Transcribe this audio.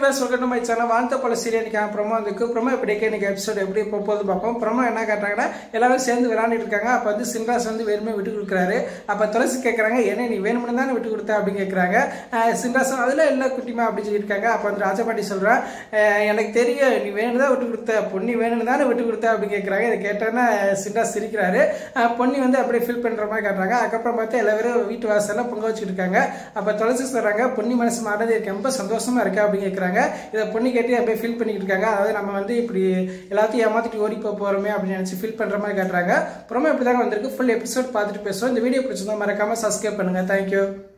viewers welcome my channel வாழ்த்த பல serial இன்னைக்கு ப்ரோமோ வந்துருக்கு ப்ரோமோ எப்படி இருக்கு இன்னைக்கு எபிசோட் எப்படி இப்போ போகுது பார்ப்போம் ப்ரோமோ என்ன காட்டுறாங்கன்னா எல்லாரும் சேர்ந்து விளையாண்டுட்டு இருக்காங்க அப்போ வந்து சின்ராஸ் வந்து வெறுமே விட்டு கொடுக்குறாரு அப்போ துளசி கேட்குறாங்க என்ன நீ வேணும்னு தானே விட்டு கொடுத்த அப்படின்னு கேட்குறாங்க சின்ராஸ் அதில் இல்லை குட்டிமா அப்படின்னு சொல்லியிருக்காங்க அப்போ வந்து ராஜபாட்டி சொல்கிறேன் எனக்கு தெரியும் நீ வேணும் தான் விட்டு கொடுத்த பொன்னி வேணும்னு தானே விட்டு கொடுத்த அப்படின்னு கேட்குறாங்க இதை கேட்டோன்னா சின்ராஸ் சிரிக்கிறாரு அஹ் பொன்னி வந்து அப்படியே ஃபீல் பண்ணுற மாதிரி காட்டுறாங்க அதுக்கப்புறம் பார்த்தா எல்லாரும் வீட்டு வாசலில் பொங்க வச்சுட்டு இருக்காங்க அப்போ துளசி சொல்கிறாங்க பொன்னி மனசு மாறது எனக்கு ரொம்ப சந்தோஷமா இருக்கா அப்படின்னு கேட்குறாங்க இதை பொண்ணு கேட்டு அப்படியே ஃபீல் பண்ணிக்கிட்டு இருக்காங்க அதாவது நம்ம வந்து இப்படி எல்லாத்தையும் ஏமாத்திட்டு ஓடி போக போகிறோமே அப்படின்னு நினச்சி ஃபீல் பண்ணுற மாதிரி காட்டுறாங்க அப்புறமா இப்படி தாங்க வந்திருக்கு ஃபுல் எபிசோட் பார்த்துட்டு பேசுவோம் இந்த வீடியோ பிடிச்சிருந்தா மறக்காம சப்ஸ்கிரைப் பண்ணுங்கள் தேங்க்யூ